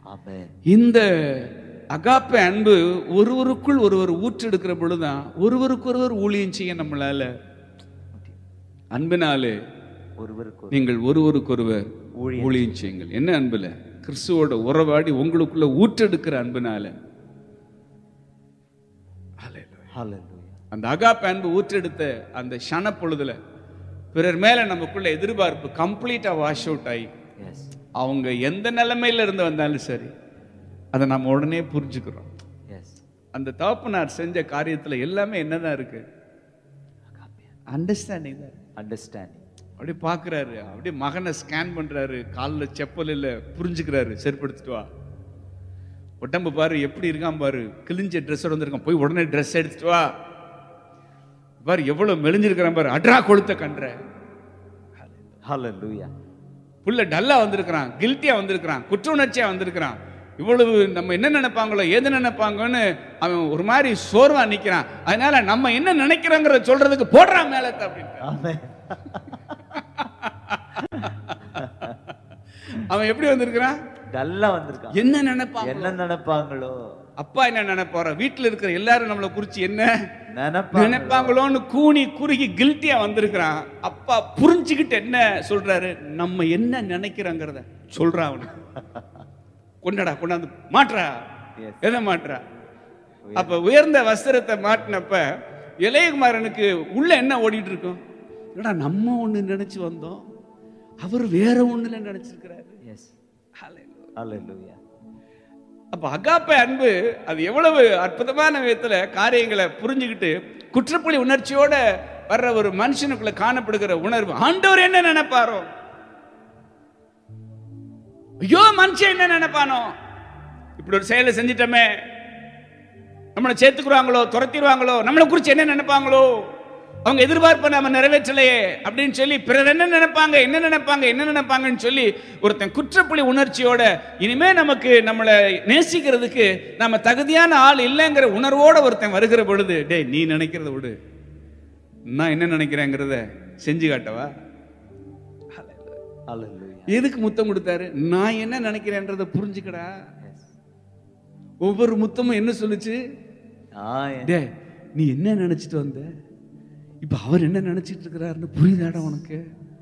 Amen. இந்த அகாப்ப அன்பு ஒருவருக்குள் ஒருவர் ஊற்றெடுக்கிற பொழுதுதான் ஒருவருக்கு ஒருவர் ஊழியம் செய்ய நம்மளால அன்பினாலே ஒருவருக்கு ஒரு நீங்கள் ஒருவருக்கொருவர் ஊழியம் ஊழியம் செய்யுங்கள் என்ன அன்புல கிறிஸ்துவோட உறவாடி உங்களுக்குள்ள ஊற்றெடுக்கிற அன்பினால Hallelujah. Hallelujah. அந்த அகாப்ப அன்பு ஊற்றெடுத்த அந்த ஷன பொழுதுல பிறர் மேல நமக்குள்ள எதிர்பார்ப்பு கம்ப்ளீட்டா வாஷ் அவுட் ஆகி Yes. அவங்க எந்த நிலைமையில இருந்து வந்தாலும் சரி அதை நம்ம உடனே புரிஞ்சுக்கிறோம் Yes. அந்த தகப்பனார் செஞ்ச காரியத்துல எல்லாமே என்னதான் இருக்கு அண்டர்ஸ்டாண்டிங் தான் Understanding. அப்படியே பார்க்குறாரு அப்படியே மகனை ஸ்கேன் பண்றாரு காலில் செப்பல் இல்லை புரிஞ்சுக்கிறாரு செருப்படுத்திட்டு வா உடம்பு பாரு எப்படி இருக்கான் பாரு கிழிஞ்ச ட்ரெஸ்ஸோட வந்திருக்கான் போய் உடனே ட்ரெஸ் எடுத்துட்டு வா பாரு எவ்வளவு மெலிஞ்சிருக்கிறான் பாரு அட்ரா கொளுத்த கன்ற Hallelujah. புள்ள டல்லா வந்திருக்கிறான் கில்ட்டியா வந்திருக்கிறான் குற்ற உணர்ச்சியா வந்திருக்கிறான் இவ்வளவு நம்ம என்ன நினைப்பாங்களோ எது நினைப்பாங்கன்னு அவன் ஒரு மாதிரி சோர்வா நிக்கிறான் அதனால நம்ம என்ன நினைக்கிறோங்கிறத சொல்றதுக்கு போடுறான் மேலத்தை அப்படின்னு Amen. அவன் எப்படி வந்திருக்கிறான் நல்லா வந்திருக்கான் என்ன நினைப்பான் என்ன நினைப்பாங்களோ அப்பா என்ன நினைப்பாரோ வீட்டுல இருக்கிற எல்லாரும் நம்மளை குறிச்சு என்ன நினைப்பாங்க நினைப்பாங்களோன்னு கூனி குறுகி கில்ட்டியா வந்திருக்கிறான் அப்பா புரிஞ்சுக்கிட்டு என்ன சொல்றாரு நம்ம என்ன நினைக்கிறோங்கிறத சொல்றான் அவனுக்கு கொண்டாடா கொண்டாந்து மாற்றா Yes. எதை மாற்றா அப்ப உயர்ந்த வஸ்திரத்தை மாட்டினப்ப இளையகுமாரனுக்கு உள்ள என்ன ஓடிட்டு இருக்கும் என்னடா நம்ம ஒண்ணு நினைச்சு வந்தோம் அவர் வேற ஒண்ணுல நினைச்சிருக்கிறாரு எஸ் Hallelujah. Hallelujah. அப்ப அகாப்ப அன்பு அது எவ்வளவு அற்புதமான விதத்துல காரியங்களை புரிஞ்சுக்கிட்டு குற்றப்புலி உணர்ச்சியோட வர்ற ஒரு மனுஷனுக்குள்ள காணப்படுகிற உணர்வு ஆண்டவர் என்ன நினைப்பாரோ ஐயோ மனுஷன் என்ன நினைப்பானோ இப்படி ஒரு செயலை செஞ்சிட்டோமே நம்மளை சேர்த்துக்குறாங்களோ துரத்திடுவாங்களோ நம்மளை குறித்து என்ன நினைப்பாங்களோ அவங்க எதிர்பார்ப்பை நம்ம நிறைவேற்றலையே அப்படின்னு சொல்லி பிறர் என்ன நினைப்பாங்க என்ன நினைப்பாங்க என்ன நினைப்பாங்கன்னு சொல்லி ஒருத்தன் குற்றப்புலி உணர்ச்சியோட இனிமே நமக்கு நம்மளை நேசிக்கிறதுக்கு நம்ம தகுதியான ஆள் இல்லைங்கிற உணர்வோட ஒருத்தன் வருகிற பொழுது டேய் நீ நினைக்கிறத விடு நான் என்ன நினைக்கிறேங்கிறத செஞ்சு காட்டவா Hallelujah. எதுக்கு முத்தம் கொடுத்தாரு நான் என்ன நினைக்கிறேன்றதை புரிஞ்சுக்கடா Yes. ஒவ்வொரு முத்தமும் என்ன சொல்லுச்சு Ah, yes. டே நீ என்ன நினைச்சிட்டு வந்த இப்ப அவர் என்ன நினைச்சிட்டு இருக்கிறாருன்னு புரியுதாடா உனக்கு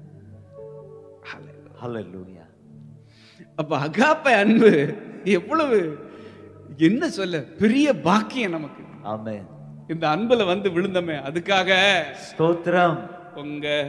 Hallelujah. அப்ப அகாப்ப அன்பு எவ்வளவு என்ன சொல்ல பெரிய பாக்கியம் நமக்கு Amen. இந்த அன்புல வந்து விழுந்தமே அதுக்காக ஸ்தோத்திரம் உங்க